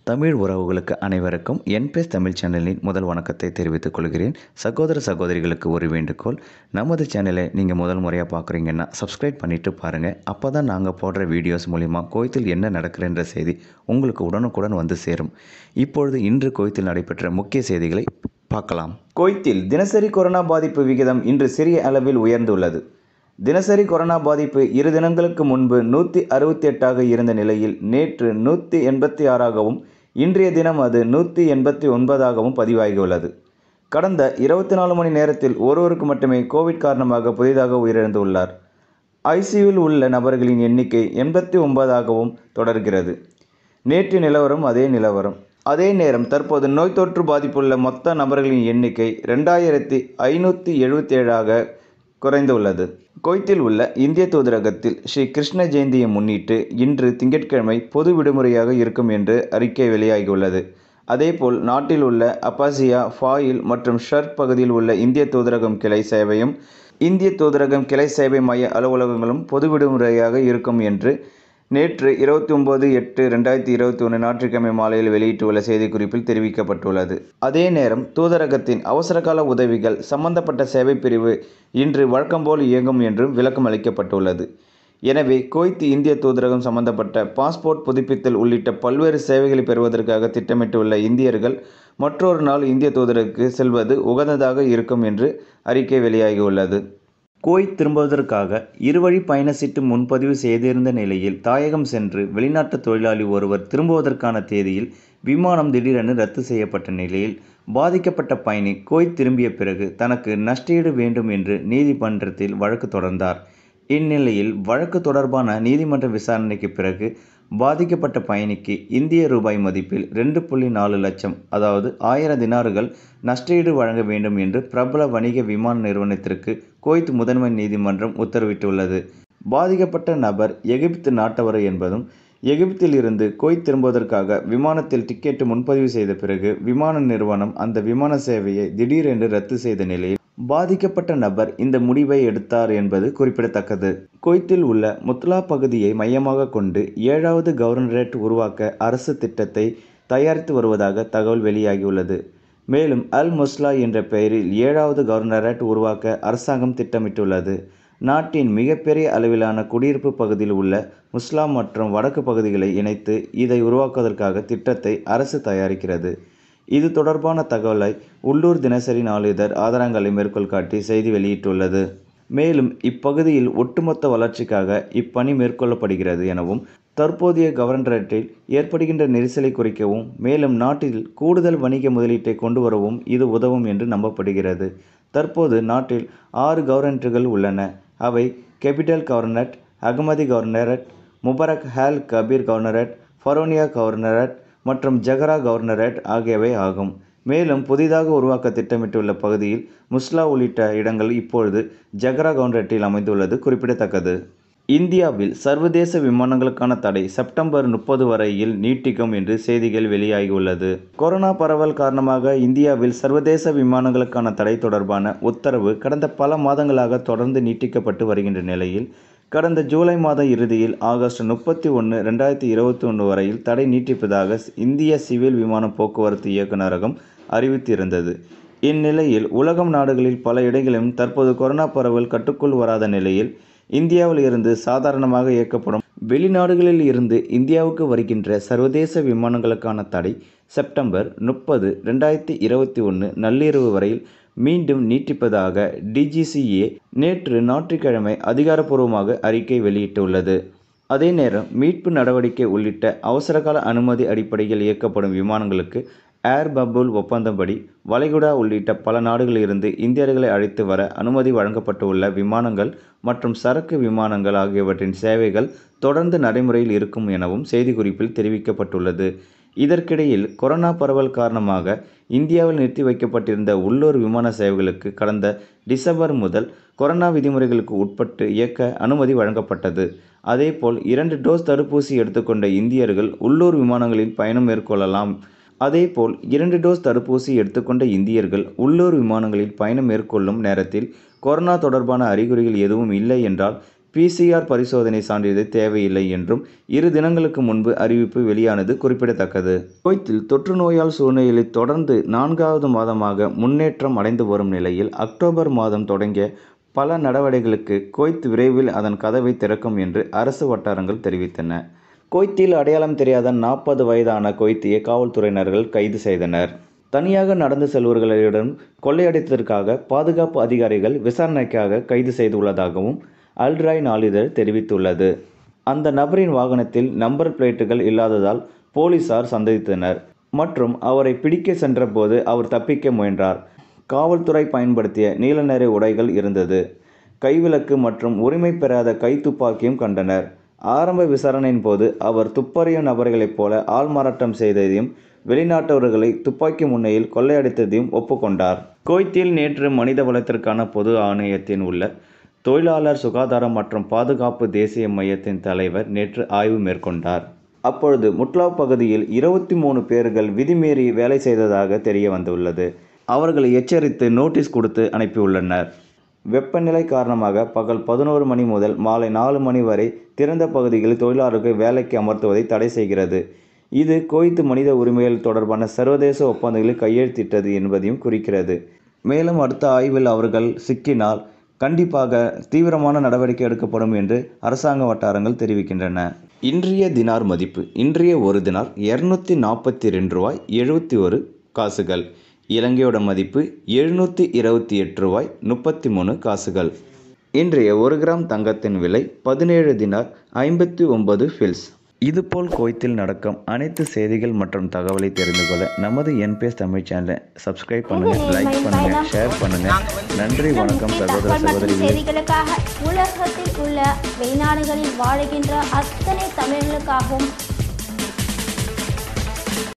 தமிழ் உறவுகளுக்கு அனைவருக்கும் என்பேஸ் தமிழ் சேனலின் முதல் வணக்கத்தை தெரிவித்துக் கொள்கிறேன் சகோதர சகோதரிகளுக்கு ஒரு வேண்டுகோள் நமது சேனலை நீங்கள் முதல் முறையாக பார்க்குறீங்கன்னா சப்ஸ்கிரைப் பண்ணிவிட்டு பாருங்கள் அப்போ தான் நாங்கள் போடுற வீடியோஸ் மூலிமா கோயத்தில் என்ன நடக்கிறன்ற செய்தி உங்களுக்கு உடனுக்குடன் வந்து சேரும் இப்பொழுது இன்று கோயத்தில் நடைபெற்ற முக்கிய செய்திகளை பார்க்கலாம் கோயத்தில் தினசரி கொரோனா பாதிப்பு விகிதம் இன்று சிறிய அளவில் உயர்ந்துள்ளது தினசரி கொரோனா பாதிப்பு இரு தினங்களுக்கு முன்பு நூற்றி அறுபத்தி எட்டாக இருந்த நிலையில் நேற்று நூற்றி எண்பத்தி ஆறாகவும் இன்றைய தினம் அது நூற்றி எண்பத்தி ஒன்பதாகவும் பதிவாகியுள்ளது கடந்த இருபத்தி நாலு மணி நேரத்தில் ஒருவருக்கு மட்டுமே கோவிட் காரணமாக புதிதாக உயிரிழந்துள்ளார் ஐசியூவில் உள்ள நபர்களின் எண்ணிக்கை எண்பத்தி ஒன்பதாகவும் தொடர்கிறது நேற்று நிலவரம் அதே நிலவரம் அதே நேரம் தற்போது நோய் தொற்று பாதிப்புள்ள மொத்த நபர்களின் எண்ணிக்கை ரெண்டாயிரத்தி ஐநூற்றி எழுபத்தி ஏழாக குறைந்துள்ளது கோயத்தில் உள்ள இந்திய தூதரகத்தில் ஸ்ரீ கிருஷ்ண ஜெயந்தியை முன்னிட்டு இன்று திங்கட்கிழமை பொது விடுமுறையாக இருக்கும் என்று அறிக்கை வெளியாகியுள்ளது அதேபோல் நாட்டில் உள்ள அப்பாசியா ஃபாயில் மற்றும் ஷர்க் பகுதியில் உள்ள இந்திய தூதரகம் கிளை சேவையும் இந்திய தூதரகம் கிளை சேவை மைய அலுவலகங்களும் பொது விடுமுறையாக இருக்கும் என்று நேற்று இருபத்தி ஒம்பது எட்டு ரெண்டாயிரத்தி இருபத்தி ஒன்று ஞாயிற்றுக்கிழமை மாலையில் வெளியிட்டுள்ள செய்திக்குறிப்பில் தெரிவிக்கப்பட்டுள்ளது அதே நேரம் தூதரகத்தின் அவசரகால உதவிகள் சம்பந்தப்பட்ட சேவை பிரிவு இன்று வழக்கம்போல் இயங்கும் என்றும் விளக்கம் அளிக்கப்பட்டுள்ளது எனவே கோய்த் இந்திய தூதரகம் சம்பந்தப்பட்ட பாஸ்போர்ட் புதுப்பித்தல் உள்ளிட்ட பல்வேறு சேவைகளை பெறுவதற்காக திட்டமிட்டுள்ள இந்தியர்கள் மற்றொரு நாள் இந்திய தூதருக்கு செல்வது உகந்ததாக இருக்கும் என்று அறிக்கை வெளியாகியுள்ளது கோய்த் திரும்புவதற்காக இருவழி பயண சீட்டு முன்பதிவு செய்திருந்த நிலையில் தாயகம் சென்று வெளிநாட்டு தொழிலாளி ஒருவர் திரும்புவதற்கான தேதியில் விமானம் திடீரென ரத்து செய்யப்பட்ட நிலையில் பாதிக்கப்பட்ட பயணி கோய்த் திரும்பிய பிறகு தனக்கு நஷ்டஈடு வேண்டும் என்று நீதிமன்றத்தில் வழக்கு தொடர்ந்தார் இந்நிலையில் வழக்கு தொடர்பான நீதிமன்ற விசாரணைக்கு பிறகு பாதிக்கப்பட்ட பயணிக்கு இந்திய ரூபாய் மதிப்பில் ரெண்டு புள்ளி நாலு லட்சம் அதாவது ஆயிரம் தினாறுகள் நஷ்டஈடு வழங்க வேண்டும் என்று பிரபல வணிக விமான நிறுவனத்திற்கு கோய்த் முதன்மை நீதிமன்றம் உத்தரவிட்டுள்ளது பாதிக்கப்பட்ட நபர் எகிப்து நாட்டவர் என்பதும் எகிப்தில் இருந்து கோய்த் திரும்புவதற்காக விமானத்தில் டிக்கெட்டு முன்பதிவு செய்த பிறகு விமான நிறுவனம் அந்த விமான சேவையை திடீரென்று ரத்து செய்த நிலையில் பாதிக்கப்பட்ட நபர் இந்த முடிவை எடுத்தார் என்பது குறிப்பிடத்தக்கது கோய்த்தில் உள்ள முத்லா பகுதியை மையமாக கொண்டு ஏழாவது கவர்னரேட் உருவாக்க அரசு திட்டத்தை தயாரித்து வருவதாக தகவல் வெளியாகியுள்ளது மேலும் அல் முஸ்லா என்ற பெயரில் ஏழாவது கவர்னரேட் உருவாக்க அரசாங்கம் திட்டமிட்டுள்ளது நாட்டின் மிகப்பெரிய அளவிலான குடியிருப்பு பகுதியில் உள்ள முஸ்லாம் மற்றும் வடக்கு பகுதிகளை இணைத்து இதை உருவாக்குவதற்காக திட்டத்தை அரசு தயாரிக்கிறது இது தொடர்பான தகவலை உள்ளூர் தினசரி நாளிதழ் ஆதாரங்களை மேற்கோள் காட்டி செய்தி வெளியிட்டுள்ளது மேலும் இப்பகுதியில் ஒட்டுமொத்த வளர்ச்சிக்காக இப்பணி மேற்கொள்ளப்படுகிறது எனவும் தற்போதைய கவர்னரேட்டில் ஏற்படுகின்ற நெரிசலை குறைக்கவும் மேலும் நாட்டில் கூடுதல் வணிக முதலீட்டை கொண்டு வரவும் இது உதவும் என்று நம்பப்படுகிறது தற்போது நாட்டில் ஆறு கவர்னரேட்டுகள் உள்ளன அவை capital governorate Ahmadi governorate Mubarak Al Kabeer governorate Farwaniya governorate மற்றும் ஜகரா கவர்னரேட் ஆகியவை ஆகும் மேலும் புதிதாக உருவாக்க திட்டமிட்டுள்ள பகுதியில் முஸ்லா உள்ளிட்ட இடங்கள் இப்பொழுது ஜகரா கவர்னரேட்டில் அமைந்துள்ளது குறிப்பிடத்தக்கது இந்தியாவில் சர்வதேச விமானங்களுக்கான தடை செப்டம்பர் முப்பது வரையில் நீட்டிக்கும் என்று செய்திகள் வெளியாகியுள்ளது கொரோனா பரவல் காரணமாக இந்தியாவில் சர்வதேச விமானங்களுக்கான தடை தொடர்பான உத்தரவு கடந்த பல மாதங்களாக தொடர்ந்து நீட்டிக்கப்பட்டு வருகின்ற நிலையில் கடந்த ஜூலை மாத இறுதியில் ஆகஸ்ட் முப்பத்தி ஒன்று ரெண்டாயிரத்தி இருபத்தி ஒன்று வரையில் தடை நீட்டிப்பதாக இந்திய சிவில் விமான போக்குவரத்து இயக்குநரகம் அறிவித்திருந்தது இந்நிலையில் உலகம் நாடுகளில் பல இடங்களிலும் தற்போது கொரோனா பரவல் கட்டுக்குள் வராத நிலையில் இந்தியாவில் இருந்து சாதாரணமாக இயக்கப்படும் வெளிநாடுகளில் இருந்து இந்தியாவுக்கு வருகின்ற சர்வதேச விமானங்களுக்கான தடை செப்டம்பர் முப்பது ரெண்டாயிரத்தி இருபத்தி ஒன்று நள்ளிரவு வரையில் மீண்டும் நீட்டிப்பதாக டிஜிசிஏ நேற்று ஞாயிற்றுக்கிழமை அதிகாரப்பூர்வமாக அறிக்கை வெளியிட்டுள்ளது அதே நேரம் மீட்பு நடவடிக்கை உள்ளிட்ட அவசரகால அனுமதி அடிப்படையில் இயக்கப்படும் விமானங்களுக்கு ஏர் பபுல் ஒப்பந்தப்படி வளைகுடா உள்ளிட்ட பல நாடுகளிலிருந்து இந்தியர்களை அழைத்து வர அனுமதி வழங்கப்பட்டுள்ள விமானங்கள் மற்றும் சரக்கு விமானங்கள் ஆகியவற்றின் சேவைகள் தொடர்ந்து நடைமுறையில் இருக்கும் எனவும் செய்திக்குறிப்பில் தெரிவிக்கப்பட்டுள்ளது இதற்கிடையில் கொரோனா பரவல் காரணமாக இந்தியாவில் நிறுத்தி வைக்கப்பட்டிருந்த உள்ளூர் விமான சேவைகளுக்கு கடந்த டிசம்பர் முதல் கொரோனா விதிமுறைகளுக்கு உட்பட்டு இயக்க அனுமதி வழங்கப்பட்டது அதேபோல் இரண்டு டோஸ் தடுப்பூசி எடுத்துக்கொண்ட இந்தியர்கள் உள்ளூர் விமானங்களில் பயணம் மேற்கொள்ளலாம் அதேபோல் இரண்டு டோஸ் தடுப்பூசி எடுத்துக்கொண்ட இந்தியர்கள் உள்ளூர் விமானங்களில் பயணம் மேற்கொள்ளும் நேரத்தில் கொரோனா தொடர்பான அறிகுறிகள் எதுவும் இல்லை என்றால் பிசிஆர் பரிசோதனை சான்றிதழ் தேவையில்லை என்றும் இரு தினங்களுக்கு முன்பு அறிவிப்பு வெளியானது குறிப்பிடத்தக்கது குவைத்தில் தொற்று நோயால் சூழ்நிலையில் தொடர்ந்து நான்காவது மாதமாக முன்னேற்றம் அடைந்து வரும் நிலையில் அக்டோபர் மாதம் தொடங்கிய பல நடவடிக்கைகளுக்கு குவைத் விரைவில் அதன் கதவை திறக்கும் என்று அரசு வட்டாரங்கள் தெரிவித்தன குவைத்தில் அடையாளம் தெரியாத நாற்பது வயதான குவைத்திய காவல்துறையினர்கள் கைது செய்தனர் தனியாக நடந்து செல்வர்களுடன் கொள்ளையடித்ததற்காக பாதுகாப்பு அதிகாரிகள் விசாரணைக்காக கைது செய்துள்ளதாகவும் அல்ராய் நாளிதழ் தெரிவித்துள்ளது அந்த நபரின் வாகனத்தில் நம்பர் பிளேட்டுகள் இல்லாததால் போலீசார் சந்தேகித்தனர் மற்றும் அவரை பிடிக்க சென்றபோது அவர் தப்பிக்க முயன்றார் காவல்துறை பயன்படுத்திய நீல நிற உடைகள் இருந்தது கைவிலக்கு மற்றும் உரிமை பெறாத கைத்துப்பாக்கியும் கண்டனர் ஆரம்ப விசாரணையின் போது அவர் துப்பறியும் நபர்களைப் போல ஆள்மாறாட்டம் செய்ததையும் வெளிநாட்டவர்களை துப்பாக்கி முன்னையில் கொள்ளையடித்ததையும் ஒப்புக்கொண்டார் கோய்த்தில் நேற்று மனித வளத்திற்கான பொது ஆணையத்தின் உள்ள தொழிலாளர் சுகாதாரம் மற்றும் பாதுகாப்பு தேசிய மையத்தின் தலைவர் நேற்று ஆய்வு மேற்கொண்டார் அப்பொழுது முட்லாவ் பகுதியில் இருபத்தி மூணு பேர்கள் விதிமீறி வேலை செய்ததாக தெரிய வந்துள்ளது அவர்களை எச்சரித்து நோட்டீஸ் கொடுத்து அனுப்பியுள்ளனர் வெப்பநிலை காரணமாக பகல் பதினோரு மணி முதல் மாலை நாலு மணி வரை திறந்த பகுதிகளில் தொழிலாளர்கள் வேலைக்கு அமர்த்துவதை தடை செய்கிறது இது குவைத்து மனித உரிமைகள் தொடர்பான சர்வதேச ஒப்பந்தங்களில் கையெழுத்திட்டது என்பதையும் குறிக்கிறது மேலும் அடுத்த ஆய்வில் அவர்கள் சிக்கினால் கண்டிப்பாக தீவிரமான நடவடிக்கை எடுக்கப்படும் என்று அரசாங்க வட்டாரங்கள் தெரிவிக்கின்றன இன்றைய தினார் மதிப்பு இன்றைய ஒரு தினார் இரநூத்தி நாற்பத்தி ரெண்டு ரூபாய் எழுபத்தி ஒரு காசுகள் இலங்கையோட மதிப்பு எழுநூற்றி இருபத்தி எட்டு ரூபாய் முப்பத்தி மூணு காசுகள் இன்றைய ஒரு கிராம் தங்கத்தின் விலை பதினேழு தினார் ஐம்பத்தி ஒன்பது ஃபில்ஸ் இதுபோல் கோயத்தில் நடக்கும் அனைத்து செய்திகள் மற்றும் தகவலை தெரிந்து கொள்ள நமது என்பிஎஸ் தமிழ் சேனலை சப்ஸ்கிரைப் பண்ணுங்க லைக் பண்ணுங்க ஷேர் பண்ணுங்க நன்றி வணக்கம் சகோதர தகவல் மற்றும் சகோதரிகளே செய்திகளுக்காக உலகத்தில் உள்ள வெளிநாடுகளில் வாழுகின்ற அத்தனை தமிழர்களுக்காகவும்